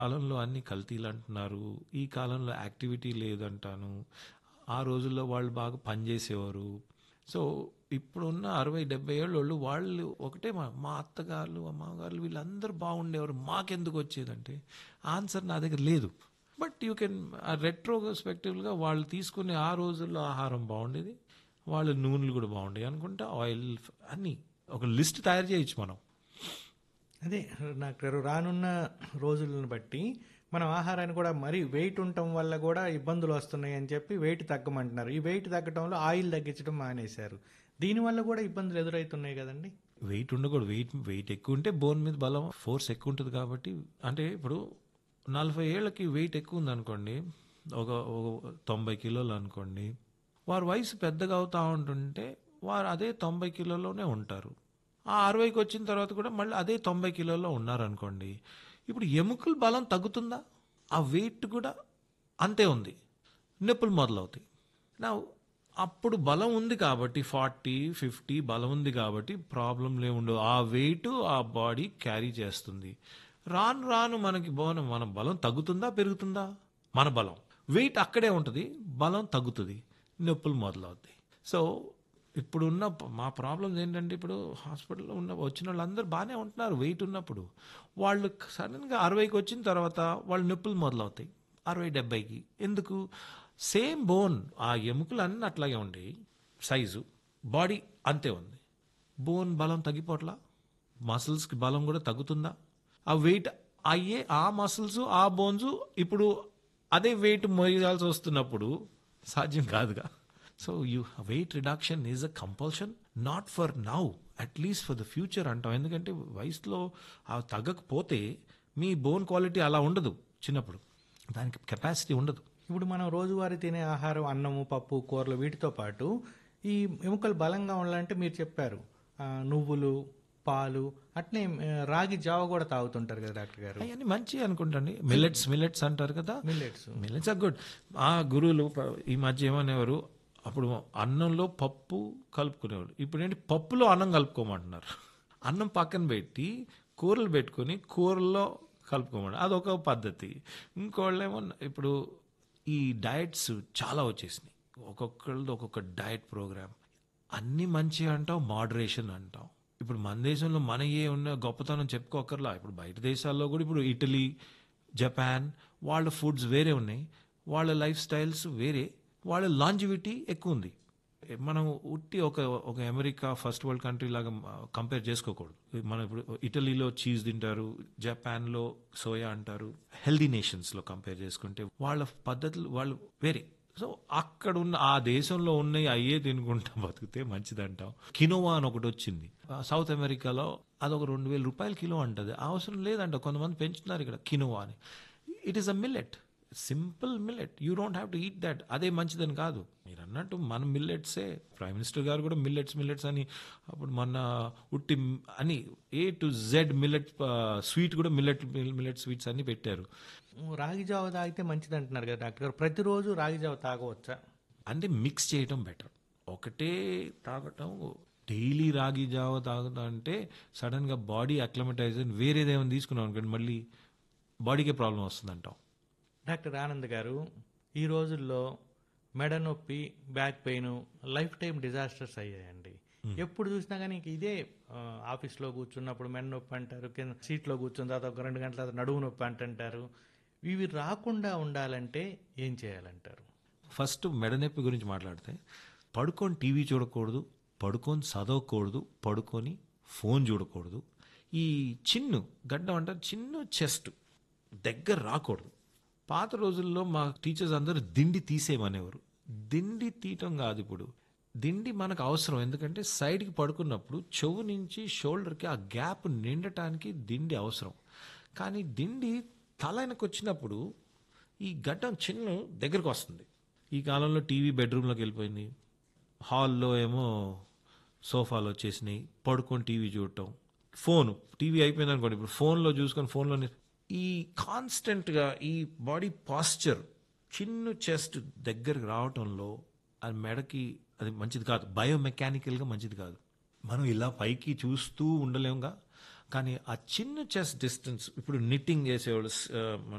కాలంలో అన్ని కల్తీలు అంటున్నారు ఈ కాలంలో యాక్టివిటీ లేదంటాను ఆ రోజుల్లో వాళ్ళు బాగా పనిచేసేవారు సో ఇప్పుడున్న అరవై డెబ్బై ఏళ్ళు వాళ్ళు ఒకటే మా మా అత్తగారులు అమ్మగారులు వీళ్ళందరూ బాగుండేవారు మాకెందుకు వచ్చేదంటే ఆన్సర్ నా దగ్గర లేదు బట్ యూ కెన్ రెట్రోస్పెక్టివ్గా వాళ్ళు తీసుకునే ఆ రోజుల్లో ఆహారం బాగుండేది వాళ్ళ నూనెలు కూడా బాగుండేవి అనుకుంటా ఆయిల్ అన్నీ ఒక లిస్ట్ తయారు చేయొచ్చు మనం అదే డాక్టర్ రానున్న రోజులను బట్టి మనం ఆహారాన్ని కూడా మరీ వెయిట్ ఉండటం వల్ల కూడా ఇబ్బందులు వస్తున్నాయి అని చెప్పి వెయిట్ తగ్గమంటున్నారు ఈ వెయిట్ తగ్గటంలో ఆయిల్ తగ్గించడం మానేశారు దీనివల్ల కూడా ఇబ్బందులు ఎదురవుతున్నాయి కదండి వెయిట్ ఉండకూడదు వెయిట్ వెయిట్ ఎక్కువ ఉంటే బోన్ మీద బలం ఫోర్స్ ఎక్కువ ఉంటుంది కాబట్టి అంటే ఇప్పుడు నలభై ఏళ్ళకి వెయిట్ ఎక్కువ ఉంది అనుకోండి ఒక ఒక తొంభై కిలోలు అనుకోండి వారి వయసు పెద్దగా అవుతా ఉంటుంటే వారు అదే తొంభై కిలోలోనే ఉంటారు ఆ అరవైకి వచ్చిన తర్వాత కూడా మళ్ళీ అదే తొంభై కిలోలో ఉన్నారనుకోండి ఇప్పుడు ఎముకల బలం తగ్గుతుందా ఆ వెయిట్ కూడా అంతే ఉంది నొప్పులు మొదలవుతాయి నా అప్పుడు బలం ఉంది కాబట్టి ఫార్టీ ఫిఫ్టీ బలం ఉంది కాబట్టి ప్రాబ్లంలు ఉండవు ఆ వెయిట్ ఆ బాడీ క్యారీ చేస్తుంది రాను రాను మనకి బోనం మన బలం తగ్గుతుందా పెరుగుతుందా మన బలం వెయిట్ అక్కడే ఉంటుంది బలం తగ్గుతుంది నొప్పులు మొదలవుతాయి సో ఇప్పుడున్న ప- మా ప్రాబ్లమ్స్ ఏంటంటే ఇప్పుడు హాస్పిటల్లో ఉన్న వచ్చిన వాళ్ళందరూ బాగానే ఉంటున్నారు వెయిట్ ఉన్నప్పుడు వాళ్ళు సడన్గా అరవైకి వచ్చిన తర్వాత వాళ్ళ నొప్పులు మొదలవుతాయి అరవై డెబ్బైకి ఎందుకు సేమ్ బోన్ ఆ ఎముకలు అన్నీ అట్లాగే ఉండేవి సైజు బాడీ అంతే ఉంది బోన్ బలం తగ్గిపోట్లా మసిల్స్కి బలం కూడా తగ్గుతుందా ఆ వెయిట్ అయ్యే ఆ మసిల్స్ ఆ బోన్స్ ఇప్పుడు అదే వెయిట్ మోయాల్సి వస్తున్నప్పుడు సాధ్యం కాదుగా so you weight reduction is a compulsion not for now at least for the future అంటాం ఎందుకంటే వయసులో ఆ తగ్గకపోతే మీ బోన్ క్వాలిటీ అలా ఉండదు చిన్నప్పుడు దానికి కెపాసిటీ ఉండదు ఇప్పుడు మనం రోజువారీ తినే ఆహారం అన్నము పప్పు కూరలు వీటితో పాటు ఈ ఎముకలు బలంగా ఉండాలంటే మీరు చెప్పారు ఆ, నువ్వులు పాలు అట్నే ఆ, రాగి జావ కూడా తాగుతుంటారు కదా డాక్టర్ గారు అవన్నీ మంచి అనుకుంటండి మిల్లెట్స్ మిల్లెట్స్ అంటారు కదా మిల్లెట్స్ మిల్లెట్స్ ఆర్ గుడ్ ఆ గురువులు ప- ఈ మధ్య ఏమనేవారు అప్పుడు అన్నంలో పప్పు కలుపుకునేవారు ఇప్పుడు ఏంటి పప్పులో అన్నం కలుపుకోమంటున్నారు అన్నం పక్కన పెట్టి కూరలు పెట్టుకొని కూరల్లో కలుపుకోమంటారు అదొక పద్ధతి ఇంకోళ్ళేమో ఇప్పుడు ఈ డయట్స్ చాలా వచ్చేసినాయి ఒక్కొక్కళ్ళది ఒక్కొక్క డయట్ ప్రోగ్రామ్ అన్ని మంచి అంటాం మోడరేషన్ అంటాం ఇప్పుడు మన దేశంలో మన ఏ ఉన్న గొప్పతనం చెప్పుకోకర్లా ఇప్పుడు బయట దేశాల్లో కూడా ఇప్పుడు ఇటలీ జపాన్ వాళ్ళ ఫుడ్స్ వేరే ఉన్నాయి వాళ్ళ లైఫ్ స్టైల్స్ వేరే వాళ్ళ లాంజివిటీ ఎక్కువ ఉంది మనం ఉట్టి ఒక ఒక అమెరికా ఫస్ట్ వరల్డ్ కంట్రీ లాగా కంపేర్ చేసుకోకూడదు మనం ఇప్పుడు ఇటలీలో చీజ్ తింటారు జపాన్లో సోయా అంటారు హెల్దీ నేషన్స్లో కంపేర్ చేసుకుంటే వాళ్ళ పద్ధతులు వాళ్ళు వేరే సో అక్కడ ఉన్న ఆ దేశంలో ఉన్నాయి అయ్యే తినుకుంటా బతికితే మంచిదంటాం కినోవా అని ఒకటి వచ్చింది ఆ సౌత్ అమెరికాలో అదొక రెండు వేల రూపాయల కిలో అంటది అవసరం లేదంట కొంతమంది పెంచుతున్నారు ఇక్కడ కినోవా అని it is a millet simple millet you don't have to eat that అదే మంచిదని కాదు మీరు అన్నట్టు మన మిల్లెట్సే ప్రైమ్ మినిస్టర్ గారు కూడా మిల్లెట్స్ మిల్లెట్స్ అని అప్పుడు మన ఉట్టి అని A to Z millet sweet కూడా మిల్లెట్ మిల్లెట్ స్వీట్స్ అన్ని పెట్టారు రాగి జావ తాగితే మంచిది అంటున్నారు కదా డాక్టర్ గారు ప్రతిరోజు రాగి జావ తాగవచ్చా అంటే మిక్స్ చేయటం బెటర్ ఒకటే తాగటం డైలీ రాగి జావ తాగుతా అంటే సడన్గా బాడీ అక్లమటైజన్ వేరేదేమైనా తీసుకున్నాం అనుకోండి మళ్ళీ బాడీకే ప్రాబ్లం వస్తుందంటాం డాక్టర్ ఆనంద్ గారు ఈ రోజుల్లో మెడ నొప్పి back pain life time disasters అయ్యాయండి ఎప్పుడు చూసినా కానీ ఇంక ఇదే ఆ, ఆఫీస్లో కూర్చున్నప్పుడు మెడ నొప్పి అంటారు కింద సీట్లో కూర్చున్న తర్వాత ఒక రెండు గంటల తర్వాత నడువు నొప్పి అంటుంటారు ఇవి రాకుండా ఉండాలంటే ఏం చేయాలంటారు ఫస్ట్ మెడనొప్పి గురించి మాట్లాడితే పడుకొని టీవీ చూడకూడదు పడుకొని చదవకూడదు పడుకొని ఫోన్ చూడకూడదు ఈ చిన్ను గడ్డం అంటారు చిన్న చెస్ట్ దగ్గర రాకూడదు పాత రోజుల్లో మా టీచర్స్ అందరూ దిండి తీసేయమనేవారు దిండి తీయటం కాదు ఇప్పుడు దిండి మనకు అవసరం ఎందుకంటే సైడ్కి పడుకున్నప్పుడు చెవు నుంచి షోల్డర్కి ఆ గ్యాప్ నిండటానికి దిండి అవసరం కానీ దిండి తలనకు వచ్చినప్పుడు ఈ గడ్డం చిన్న దగ్గరకు వస్తుంది ఈ కాలంలో టీవీ బెడ్రూమ్లోకి వెళ్ళిపోయింది హాల్లో ఏమో సోఫాలు వచ్చేసినాయి పడుకొని టీవీ చూడటం ఫోన్ టీవీ అయిపోయింది అనుకోండి ఇప్పుడు ఫోన్లో చూసుకొని ఫోన్లోనే ఈ కాన్స్టెంట్గా ఈ బాడీ పాస్చర్ చిన్న చెస్ట్ దగ్గరికి రావటంలో అది మెడకి అది మంచిది కాదు బయోమెకానికల్గా మంచిది కాదు మనం ఇలా పైకి చూస్తూ ఉండలేముగా కానీ ఆ చిన్న చెస్ట్ డిస్టెన్స్ ఇప్పుడు నిట్టింగ్ చేసేవాళ్ళు